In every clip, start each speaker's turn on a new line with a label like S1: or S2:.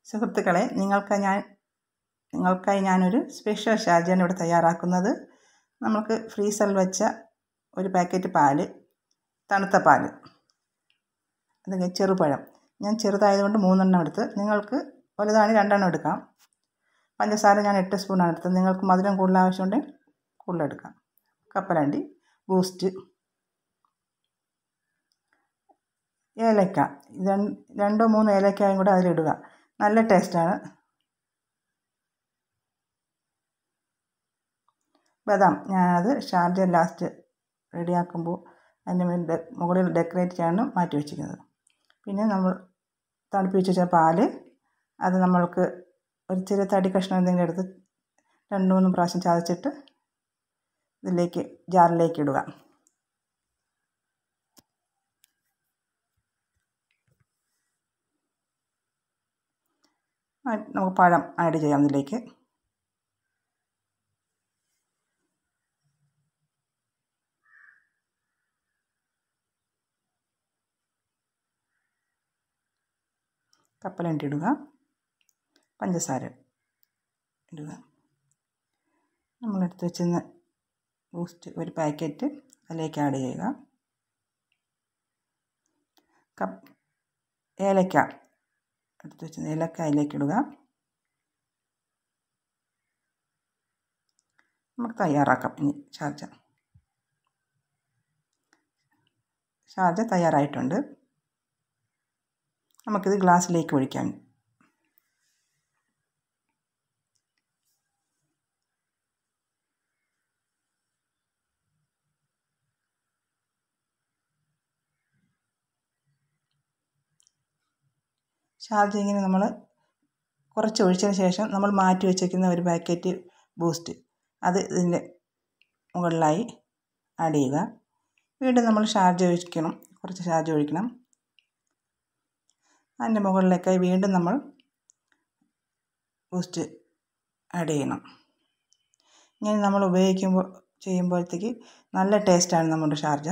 S1: സുഹൃത്തുക്കളെ നിങ്ങൾക്ക് ഞാൻ നിങ്ങൾക്കായി ഞാനൊരു സ്പെഷ്യൽ ഷാർജയാണ് ഇവിടെ തയ്യാറാക്കുന്നത് നമുക്ക് ഫ്രീസറിൽ വെച്ച ഒരു പാക്കറ്റ് പാല് തണുത്ത പാല് അത് ചെറുപഴം ഞാൻ ചെറുതായതുകൊണ്ട് മൂന്നെണ്ണം എടുത്ത് നിങ്ങൾക്ക് വലുതാണെങ്കിൽ രണ്ടെണ്ണം എടുക്കാം പഞ്ചസാര ഞാൻ എട്ട് സ്പൂണാണ് എടുത്തത് നിങ്ങൾക്ക് മധുരം കൂടുതൽ ആവശ്യമുണ്ടെങ്കിൽ കൂടുതൽ എടുക്കാം കപ്പലണ്ടി ബൂസ്റ്റ് ഏലക്ക രണ്ടോ മൂന്നോ ഏലക്കായും കൂടെ അതിലിടുക നല്ല ടേസ്റ്റാണ് ബദാം ഞാനത് ഷാർജ ലാസ്റ്റ് റെഡിയാക്കുമ്പോൾ അതിൻ്റെ മേൽ മുകളിൽ ഡെക്കറേറ്റ് ചെയ്യാനാണ് മാറ്റി വെച്ചിരിക്കുന്നത് പിന്നെ നമ്മൾ തണുപ്പിച്ച് വെച്ച പാല് അത് നമ്മൾക്ക് ഒരു ചെറിയ തടി കഷ്ണം എന്തെങ്കിലും എടുത്ത് രണ്ട് മൂന്ന് പ്രാവശ്യം ചതച്ചിട്ട് ഇതിലേക്ക് ജാറിലേക്ക് ഇടുക നമുക്ക് പഴം ആഡ് ചെയ്യാം ഇതിലേക്ക് കപ്പലണ്ടി ഇടുക പഞ്ചസാര ഇടുക നമ്മളെടുത്ത് വെച്ചിരുന്ന ബൂസ്റ്റ് ഒരു പാക്കറ്റ് അതിലേക്ക് ആഡ് ചെയ്യുക കപ്പ് ഏലക്ക എടുത്ത് വെച്ചിരുന്ന ഏലക്ക അതിലേക്ക് ഇടുക നമുക്ക് തയ്യാറാക്കാം ഇനി ഷാർജ ഷാർജ തയ്യാറായിട്ടുണ്ട് നമുക്കിത് ഗ്ലാസ്സിലേക്ക് ഒഴിക്കാം ഷാർജ ഇങ്ങനെ നമ്മൾ കുറച്ച് ഒഴിച്ചതിന് ശേഷം നമ്മൾ മാറ്റി വെച്ചേക്കുന്ന ഒരു പാക്കറ്റ് ബൂസ്റ്റ് അത് ഇതിൻ്റെ മുകളിലായി ആഡ് ചെയ്യുക വീണ്ടും നമ്മൾ ഷാർജ ഒഴിക്കണം കുറച്ച് ഷാർജ ഒഴിക്കണം അതിൻ്റെ മുകളിലേക്കായി വീണ്ടും നമ്മൾ ബൂസ്റ്റ് ആഡ് ചെയ്യണം ഇങ്ങനെ നമ്മൾ ഉപയോഗിക്കുമ്പോൾ ചെയ്യുമ്പോഴത്തേക്ക് നല്ല ടേസ്റ്റാണ് നമ്മുടെ ഷാർജ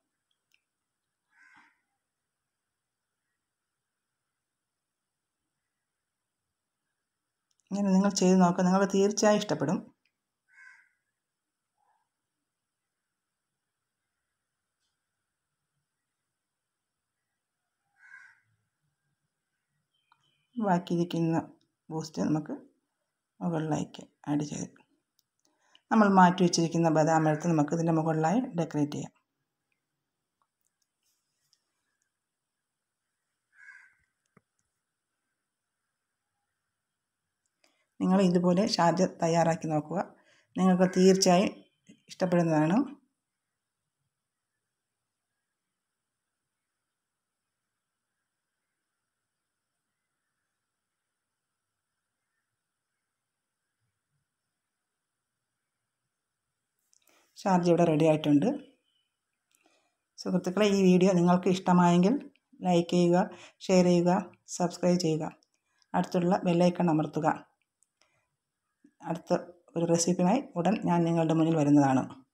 S1: ഇങ്ങനെ നിങ്ങൾ ചെയ്ത് നോക്കുക നിങ്ങൾക്ക് തീർച്ചയായും ഇഷ്ടപ്പെടും ബാക്കിയിരിക്കുന്ന ബൂസ്റ്റ് നമുക്ക് മുകളിലേക്ക് ആഡ് ചെയ്ത് നമ്മൾ മാറ്റി വെച്ചിരിക്കുന്ന ബദാം എടുത്ത് നമുക്ക് ഇതിൻ്റെ മുകളിലായി ഡെക്കറേറ്റ് ചെയ്യാം നിങ്ങൾ ഇതുപോലെ ഷാർജ തയ്യാറാക്കി നോക്കുക നിങ്ങൾക്ക് തീർച്ചയായും ഇഷ്ടപ്പെടുന്നതാണ് ഷാർജ ഇവിടെ റെഡി ആയിട്ടുണ്ട് സുഹൃത്തുക്കളെ ഈ വീഡിയോ നിങ്ങൾക്ക് ഇഷ്ടമായെങ്കിൽ ലൈക്ക് ചെയ്യുക ഷെയർ ചെയ്യുക സബ്സ്ക്രൈബ് ചെയ്യുക അടുത്തുള്ള ബെല്ലൈക്കൺ അമർത്തുക അടുത്ത ഒരു റെസിപ്പിയുമായി ഉടൻ ഞാൻ നിങ്ങളുടെ മുന്നിൽ വരുന്നതാണ്